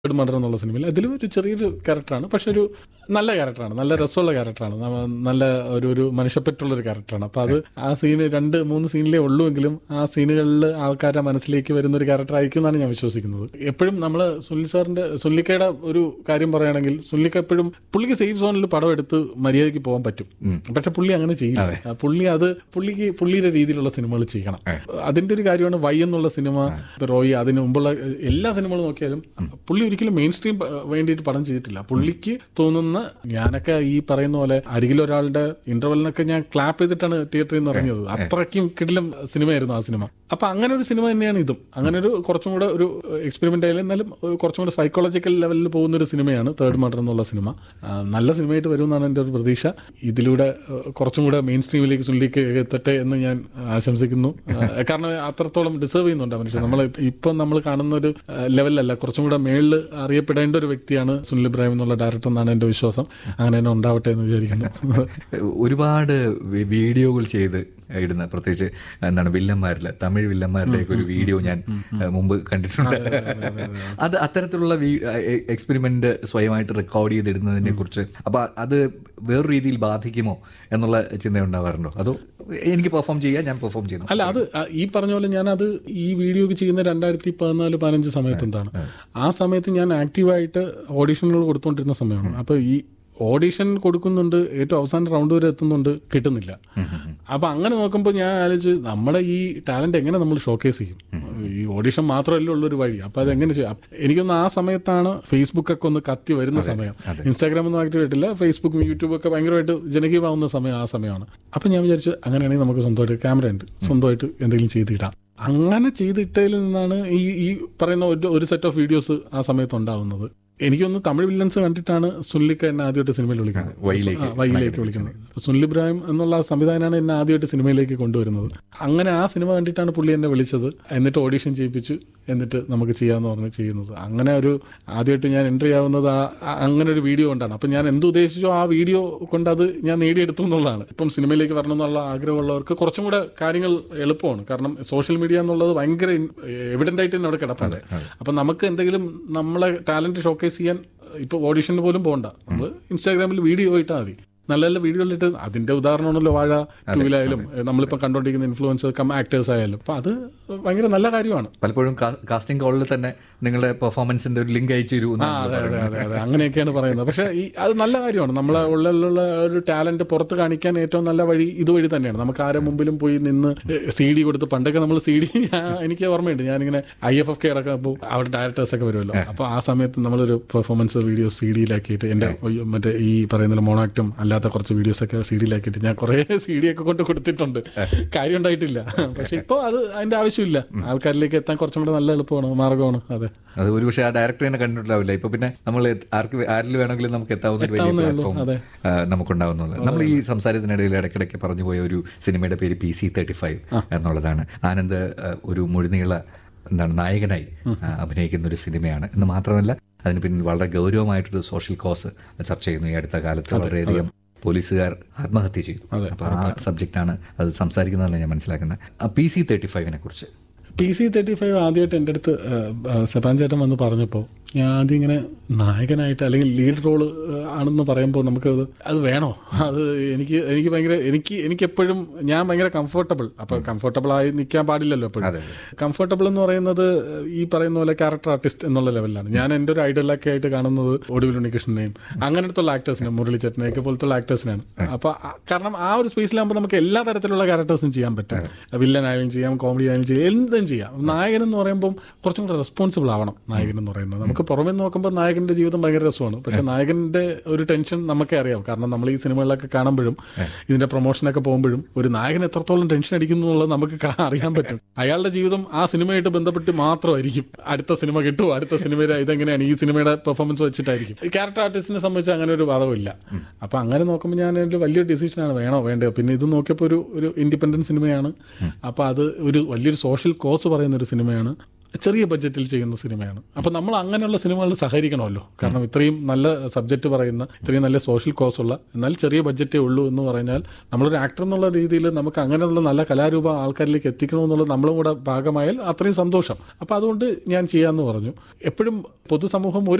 Third murder എന്നുള്ള സിനിമയിൽ അതിലും ഒരു ചെറിയൊരു ക്യാരക്ടറാണ് പക്ഷെ ഒരു നല്ല ക്യാരക്ടറാണ് നല്ല രസമുള്ള ക്യാരക്ടറാണ് നമ്മ- നല്ല ഒരു ഒരു മനുഷ്യപ്പറ്റുള്ള ഒരു ക്യാരക്ടറാണ് അപ്പൊ അത് ആ സീന് രണ്ട് മൂന്ന് സീനിലേ ഉള്ളൂ എങ്കിലും ആ സീനുകളിൽ ആൾക്കാരുടെ മനസ്സിലേക്ക് വരുന്ന ഒരു ക്യാരക്ടർ ആയിരിക്കും എന്നാണ് ഞാൻ വിശ്വസിക്കുന്നത് എപ്പോഴും നമ്മൾ സുനിൽ സാറിന്റെ സുല്ലിക്കയുടെ ഒരു കാര്യം പറയുകയാണെങ്കിൽ സുല്ലിക്ക എപ്പോഴും പുള്ളിക്ക് സേഫ് സോണിൽ പടം എടുത്ത് മര്യാദയ്ക്ക് പോകാൻ പറ്റും പക്ഷെ പുള്ളി അങ്ങനെ ചെയ്യില്ല ആ, പുള്ളി അത് പുള്ളിക്ക് പുള്ളിയുടെ രീതിയിലുള്ള സിനിമകൾ ചെയ്യണം അതിന്റെ ഒരു കാര്യമാണ് വൈ എന്നുള്ള സിനിമ ഇപ്പൊ റോയി അതിന് മുമ്പുള്ള എല്ലാ സിനിമകളും നോക്കിയാലും പുള്ളി ഒരിക്കലും മെയിൻ സ്ട്രീം വേണ്ടിയിട്ട് പടം ചെയ്തിട്ടില്ല പുള്ളിക്ക് തോന്നുന്ന ഞാനൊക്കെ ഈ പറയുന്ന പോലെ അരികിൽ ഒരാളുടെ ഇന്റർവെലിനൊക്കെ ഞാൻ ക്ലാപ്പ് ചെയ്തിട്ടാണ് തിയേറ്ററിൽ നിന്ന് ഇറങ്ങിയത് അത്രയ്ക്കും കിടിലം സിനിമയായിരുന്നു ആ സിനിമ അപ്പൊ അങ്ങനെ ഒരു സിനിമ തന്നെയാണ് ഇതും അങ്ങനെ ഒരു കുറച്ചും കൂടെ ഒരു എക്സ്പെരിമെന്റ് ആയാലും എന്നാലും ഒരു കുറച്ചും കൂടെ സൈക്കോളജിക്കൽ ലെവലിൽ പോകുന്ന ഒരു സിനിമയാണ് തേർഡ് മർഡർ എന്നുള്ള സിനിമ ആ, നല്ല സിനിമയായിട്ട് വരുമെന്നാണ് എൻ്റെ ഒരു പ്രതീക്ഷ ഇതിലൂടെ ആ, കുറച്ചും കൂടെ മെയിൻ സ്ട്രീമിലേക്ക് സുല്ലിക്ക് എത്തട്ടെ എന്ന് ഞാൻ ആശംസിക്കുന്നു ആ, കാരണം അത്രത്തോളം ഡിസേർവ് ചെയ്യുന്നുണ്ട് ആ മനുഷ്യൻ നമ്മൾ ഇപ്പം നമ്മൾ കാണുന്ന ഒരു ആ, ലെവലിലല്ല കുറച്ചും കൂടെ മേളിൽ അറിയപ്പെടേണ്ട ഒരു വ്യക്തിയാണ് സുനിൽ ഇബ്രാഹിം എന്നുള്ള ഡയറക്ടർ എന്നാണ് എൻ്റെ വിശ്വാസം അങ്ങനെ തന്നെ ഉണ്ടാവട്ടെ എന്ന് വിചാരിക്കുന്നു ഒരുപാട് വി- വീഡിയോകൾ ചെയ്ത് ഇടുന്ന പ്രത്യേകിച്ച് എന്താണ് വില്ലന്മാരിൽ തമിഴ് വില്ലന്മാരുടെയൊക്കെ ഒരു വീഡിയോ ഞാൻ ഏഹ്, മുമ്പ് കണ്ടിട്ടുണ്ട് അത് അത്തരത്തിലുള്ള എക്സ്പെരിമെന്റ് സ്വയമായിട്ട് റെക്കോർഡ് ചെയ്തിടുന്നതിനെ കുറിച്ച് അപ്പൊ അത് വേറൊരു രീതിയിൽ ബാധിക്കുമോ എന്നുള്ള ചിന്ത ഉണ്ടാവാറുണ്ടോ അതോ എനിക്ക് പെർഫോം ചെയ്യാം ഞാൻ പെർഫോം ചെയ്യുന്നു അല്ല അത് ആ, ഈ പറഞ്ഞ പോലെ ഞാൻ അത് ഈ വീഡിയോ ഒക്കെ ചെയ്യുന്ന രണ്ടായിരത്തി പതിനാല് പതിനഞ്ച് സമയത്ത് എന്താണ് ആ സമയത്ത് ഞാൻ ആക്റ്റീവായിട്ട് ഓഡീഷനുകൾ കൊടുത്തുകൊണ്ടിരുന്ന സമയമാണ് അപ്പൊ ഈ ഓഡീഷൻ കൊടുക്കുന്നുണ്ട് ഏറ്റവും അവസാന റൗണ്ട് വരെ എത്തുന്നുണ്ട് കിട്ടുന്നില്ല അപ്പൊ അങ്ങനെ നോക്കുമ്പോൾ ഞാൻ ആലോചിച്ച് നമ്മുടെ ഈ ടാലന്റ് എങ്ങനെ നമ്മൾ ഷോക്കേസ് ചെയ്യും ഈ ഓഡീഷൻ മാത്രമല്ലേ ഉള്ളൊരു വഴി അപ്പൊ അത് എങ്ങനെ ചെയ്യും അപ്പ- എനിക്കൊന്ന് ആ സമയത്താണ് ഫേസ്ബുക്ക് ഒക്കെ ഒന്ന് കത്തി വരുന്ന സമയം ഇൻസ്റ്റാഗ്രാം ഒന്നും ആക്റ്റീവ് ആയിട്ടില്ല ഫേസ്ബുക്ക് യൂട്യൂബ് ഒക്കെ ഭയങ്കരമായിട്ട് ജനകീയമാവുന്ന സമയം ആ സമയമാണ് അപ്പൊ ഞാൻ വിചാരിച്ചു അങ്ങനെയാണെങ്കിൽ നമുക്ക് സ്വന്തമായിട്ട് ക്യാമറ ഉണ്ട് സ്വന്തമായിട്ട് എന്തെങ്കിലും ചെയ്തിടാം അങ്ങനെ ചെയ്തിട്ടതിൽ നിന്നാണ് ഈ ഈ പറയുന്ന ഒരു ഒരു സെറ്റ് ഓഫ് വീഡിയോസ് ആ സമയത്ത് ഉണ്ടാവുന്നത് എനിക്കൊന്ന് തമിഴ് വില്ലൻസ് കണ്ടിട്ടാണ് സുനിലിക്ക എന്നെ ആദ്യമായിട്ട് സിനിമയിൽ വിളിക്കുന്നത് വഴിയിലേക്ക് ആ, വഴിയിലേക്ക് വിളിക്കുന്നത് സുനിൽ ഇബ്രാഹിം എന്നുള്ള ആ സംവിധാനമാണ് എന്നെ ആദ്യമായിട്ട് സിനിമയിലേക്ക് കൊണ്ടുവരുന്നത് അങ്ങനെ ആ സിനിമ കണ്ടിട്ടാണ് പുള്ളി എന്നെ വിളിച്ചത് എന്നിട്ട് ഓഡീഷൻ ചെയ്യിപ്പിച്ചു എന്നിട്ട് നമുക്ക് ചെയ്യാമെന്ന് പറഞ്ഞ് ചെയ്യുന്നത് അങ്ങനെ ഒരു ആദ്യമായിട്ട് ഞാൻ എൻട്രി ആവുന്നത് ആ ആ- അങ്ങനെ ഒരു വീഡിയോ കൊണ്ടാണ് അപ്പം ഞാൻ എന്ത് ഉദ്ദേശിച്ചോ ആ വീഡിയോ കൊണ്ട് അത് ഞാൻ നേടിയെടുത്തു എന്നുള്ളതാണ് ഇപ്പം സിനിമയിലേക്ക് വരണം എന്നുള്ള ആഗ്രഹമുള്ളവർക്ക് കുറച്ചും കൂടെ കാര്യങ്ങൾ എളുപ്പമാണ് കാരണം സോഷ്യൽ മീഡിയ എന്നുള്ളത് ഭയങ്കര എവിഡന്റ് ആയിട്ട് തന്നെ അവിടെ കിടപ്പുണ്ട് അപ്പം നമുക്ക് എന്തെങ്കിലും നമ്മളെ ടാലന്റ് ഷോക്കേസ് ചെയ്യാൻ ഇപ്പോൾ ഓഡീഷന് പോലും പോകണ്ട നമ്മൾ ഇൻസ്റ്റാഗ്രാമിൽ വീഡിയോ ഇട്ടാൽ മതി നല്ല നല്ല വീഡിയോകളിട്ട് അതിന്റെ ഉദാഹരണമാണല്ലോ വാഴ ടൂവിലായാലും നമ്മളിപ്പോൾ കണ്ടുകൊണ്ടിരിക്കുന്ന ഇൻഫ്ലുവൻസർ കം ആക്ടേഴ്സ് ആയാലും അപ്പം അത് ഭയങ്കര നല്ല കാര്യമാണ് പലപ്പോഴും കാസ്റ്റിംഗ് കോളിൽ തന്നെ നിങ്ങളുടെ പെർഫോമൻസിന്റെ ഒരു ലിങ്ക് അയച്ചു തരൂ ആ, അതെ അതെ അതെ അതെ അങ്ങനെയൊക്കെയാണ് പറയുന്നത് പക്ഷേ ഈ അത് നല്ല കാര്യമാണ് നമ്മളെ ഉള്ളിലുള്ള ഒരു ടാലന്റ് പുറത്ത് കാണിക്കാൻ ഏറ്റവും നല്ല വഴി ഇതുവഴി തന്നെയാണ് നമുക്ക് ആരെ മുമ്പിലും പോയി നിന്ന് സി ഡി കൊടുത്ത് പണ്ടൊക്കെ നമ്മൾ സി ഡി എനിക്ക് ഓർമ്മയുണ്ട് ഞാനിങ്ങനെ ഐ എഫ് എഫ് കെ അടക്കുമ്പോൾ അവിടെ ഡയറക്ടേഴ്സ് ഒക്കെ വരുമല്ലോ അപ്പോൾ ആ സമയത്ത് നമ്മളൊരു പെർഫോമൻസ് വീഡിയോ സി ഡിയിലാക്കിയിട്ട് എൻ്റെ മറ്റേ ഈ പറയുന്ന മോണാക്റ്റും അല്ലാത്ത കുറച്ച് വീഡിയോസ് ഒക്കെ സി ഡിയിലാക്കിയിട്ട് ഞാൻ കുറേ സി ഡി ഒക്കെ കൊണ്ട് കൊടുത്തിട്ടുണ്ട് കാര്യം ഉണ്ടായിട്ടില്ല പക്ഷെ ഇപ്പോൾ അത് അതിന്റെ ആവശ്യമില്ല ആൾക്കാരിലേക്ക് എത്താൻ കുറച്ചും കൂടെ നല്ല എളുപ്പമാണ് മാർഗമാണ് അതെ അത് ഒരുപക്ഷെ ആ ഡയറക്ടർ തന്നെ കണ്ടിട്ടുണ്ടാവില്ല ഇപ്പൊ പിന്നെ നമ്മൾ ആർക്ക് ആരിൽ വേണമെങ്കിലും നമുക്ക് എത്താവുന്ന ഒരു വലിയ പ്ലാറ്റ്ഫോം അതെ. നമുക്കുണ്ടാവുന്നുള്ളത് നമ്മൾ ഈ സംസാരത്തിനിടയിൽ ഇടയ്ക്കിടയ്ക്ക് പറഞ്ഞു പോയ ഒരു സിനിമയുടെ പേര് പി സി തേർട്ടി ഫൈവ് എന്നുള്ളതാണ് ആനന്ദ് ആ, ഒരു മുഴുനീള എന്താണ് നായകനായി ആ, അഭിനയിക്കുന്ന ഒരു സിനിമയാണ് എന്ന് മാത്രമല്ല അതിന് പിന്നിൽ വളരെ ഗൗരവമായിട്ടൊരു സോഷ്യൽ കോസ് ചർച്ച ചെയ്യുന്നു ഈ അടുത്ത കാലത്ത് വളരെയധികം പോലീസുകാർ ആത്മഹത്യ ചെയ്തു അപ്പൊ ആ സബ്ജക്റ്റാണ് അത് സംസാരിക്കുന്നതാണ് ഞാൻ മനസ്സിലാക്കുന്നത് പി സി തേർട്ടി ഫൈവിനെ കുറിച്ച് പി സി തേർട്ടി ഫൈവ് ആദ്യമായിട്ട് എൻ്റെ അടുത്ത് സെപ്പാൻ ചേട്ടൻ വന്ന് പറഞ്ഞപ്പോൾ ഞാൻ ആദ്യം ഇങ്ങനെ നായകനായിട്ട് അല്ലെങ്കിൽ ലീഡ് റോള് ആണെന്ന് പറയുമ്പോൾ നമുക്ക് അത് അത് വേണോ അത് എനിക്ക് എനിക്ക് ഭയങ്കര എനിക്ക് എനിക്ക് എപ്പോഴും ഞാൻ ഭയങ്കര കംഫർട്ടബിൾ അപ്പോൾ കംഫർട്ടബിൾ ആയി നിൽക്കാൻ പാടില്ലല്ലോ എപ്പോഴും കംഫർട്ടബിൾ എന്ന് പറയുന്നത് ഈ പറയുന്ന പോലെ ക്യാരക്ടർ ആർട്ടിസ്റ്റ് എന്നുള്ള ലെവലിലാണ് ഞാൻ എൻ്റെ ഒരു ഐഡലൊക്കെ ആയിട്ട് കാണുന്നത് ഒടുവിൽ ഉണ്ണികൃഷ്ണനെയും അങ്ങനത്തുള്ള ആക്ടേഴ്സിനെ മുരളിച്ചേട്ടനെയൊക്കെ പോലത്തുള്ള ആക്ടേഴ്സിനാണ് അപ്പോൾ കാരണം ആ ഒരു സ്പേസിലാകുമ്പോൾ നമുക്ക് എല്ലാ തരത്തിലുള്ള ക്യാരക്ടേഴ്സും ചെയ്യാൻ പറ്റും വില്ലൻ ആയാലും ചെയ്യാം കോമഡി ആയാലും ചെയ്യാം എന്തും ചെയ്യാം നായകൻ എന്ന് പറയുമ്പോൾ കുറച്ചും കൂടെ റെസ്പോൺസിബിൾ ആവണം നായകൻ എന്ന് പറയുന്നത് നമുക്ക് പുറമെ നോക്കുമ്പോൾ നായകന്റെ ജീവിതം ഭയങ്കര രസമാണ് പക്ഷെ നായകന്റെ ഒരു ടെൻഷൻ നമുക്കേ അറിയാം കാരണം നമ്മൾ ഈ സിനിമകളിലൊക്കെ കാണുമ്പോഴും ഇതിന്റെ പ്രൊമോഷനൊക്കെ പോകുമ്പോഴും ഒരു നായകൻ എത്രത്തോളം ടെൻഷൻ അടിക്കുന്നു എന്നുള്ളത് നമുക്ക് കാ- അറിയാൻ പറ്റും അയാളുടെ ജീവിതം ആ സിനിമയായിട്ട് ബന്ധപ്പെട്ട് മാത്രമായിരിക്കും അടുത്ത സിനിമ കിട്ടുമോ അടുത്ത സിനിമയുടെ ഇതെങ്ങനെയാണ് ഈ സിനിമയുടെ പെർഫോമൻസ് വെച്ചിട്ടായിരിക്കും ഈ ക്യാരക്ടർ ആർട്ടിസ്റ്റിനെ സംബന്ധിച്ച് അങ്ങനെ ഒരു വാദമില്ല അപ്പൊ അങ്ങനെ നോക്കുമ്പോൾ ഞാൻ ഒരു വലിയൊരു ഡിസിഷനാണ് വേണോ വേണ്ടയോ പിന്നെ ഇത് നോക്കിയപ്പോൾ ഒരു ഒരു ഇൻഡിപെൻഡന്റ് സിനിമയാണ് അപ്പൊ അത് ഒരു വലിയൊരു സോഷ്യൽ കോസ് പറയുന്ന ഒരു സിനിമയാണ് ചെറിയ ബഡ്ജറ്റിൽ ചെയ്യുന്ന സിനിമയാണ് അപ്പൊ നമ്മൾ അങ്ങനെയുള്ള സിനിമകളിൽ സഹകരിക്കണമല്ലോ കാരണം ഇത്രയും നല്ല സബ്ജക്റ്റ് പറയുന്ന ഇത്രയും നല്ല സോഷ്യൽ കോസ് ഉള്ള എന്നാൽ ചെറിയ ബഡ്ജറ്റേ ഉള്ളൂ എന്ന് പറഞ്ഞാൽ നമ്മളൊരു ആക്ടർ എന്നുള്ള രീതിയിൽ നമുക്ക് അങ്ങനെയുള്ള നല്ല കലാരൂപം ആൾക്കാരിലേക്ക് എത്തിക്കണമെന്നുള്ളത് നമ്മളും കൂടെ ഭാഗമായാൽ അത്രയും സന്തോഷം അപ്പൊ അതുകൊണ്ട് ഞാൻ ചെയ്യാമെന്ന് പറഞ്ഞു എപ്പോഴും പൊതുസമൂഹം ഒരു